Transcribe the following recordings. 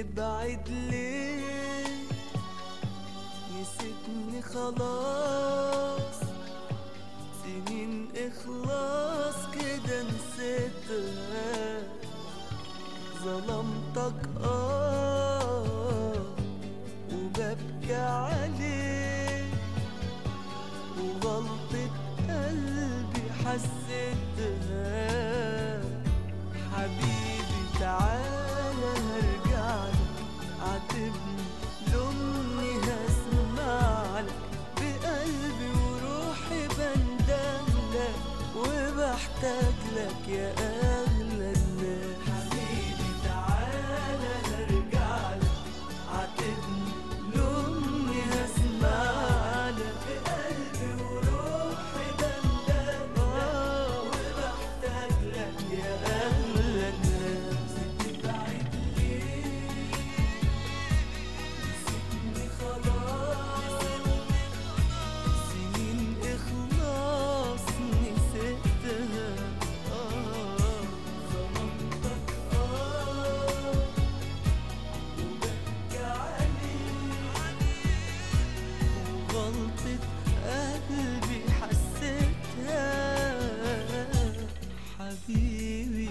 بتبعد ليه نسيتني خلاص سنين اخلاص كده نسيتها ظلمتك اه وببكي عليك وغلطة قلبي حسيتها حبيبي تعالى هرجعلك عاتبني لومني هسمعلك بقلبي وروحي بندملك وبحتاج لك يا أغلى الناس حبيبي تعالى هرجعلك عاتبني لومني هسمعلك بقلبي وروحي بندملك وبحتاج لك يا أغلى الناس تبعد ليه نسيتني خلاص سنين إخلاص نسيتها آه ظلمتك آه وبكي عليك وغلطة قلبي حسيتها حبيبي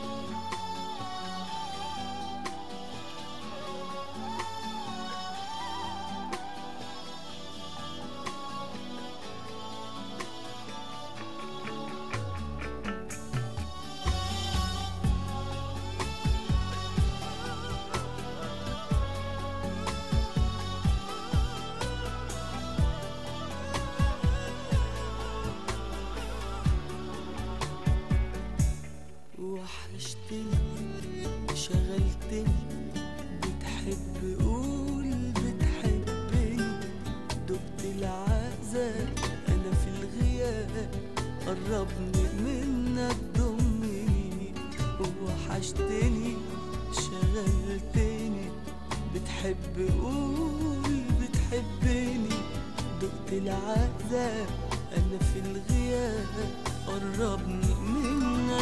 وحشتني شغلتني بتحب قول بتحبني دقت العذاب انا في الغياب قربني منك ضمني وحشتني شغلتني بتحب قول بتحبني دقت العذاب انا في الغياب قربني منك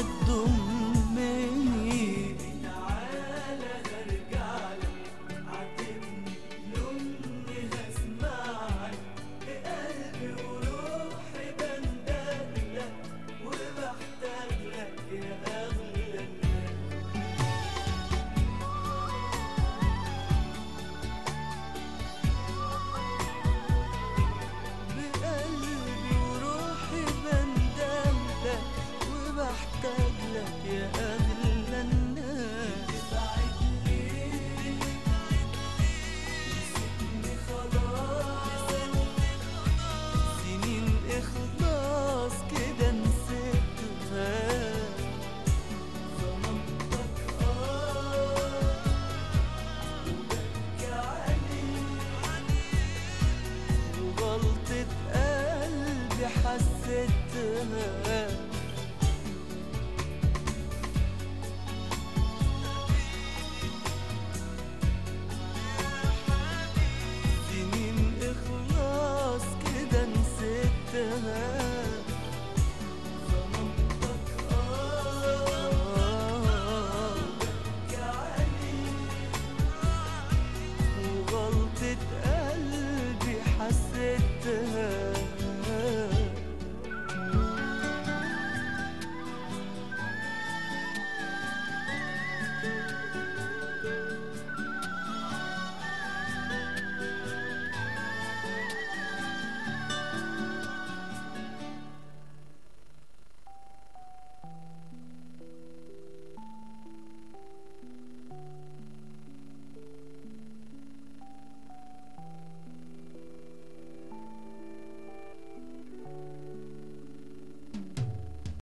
ضمني تعالى هرجعلك عاتبني لومني هسمعك بقلبي وروحي بندلك وبحتاج لك يا اغلى الناس بقلبي وروحي بندملك وبحتاج لك يا أغلى الناس تبعد ليه نسيتني خلاص سنين إخلاص كده نسيتها ظلمتك آه وبكي عليك وغلطة قلبي حسيتها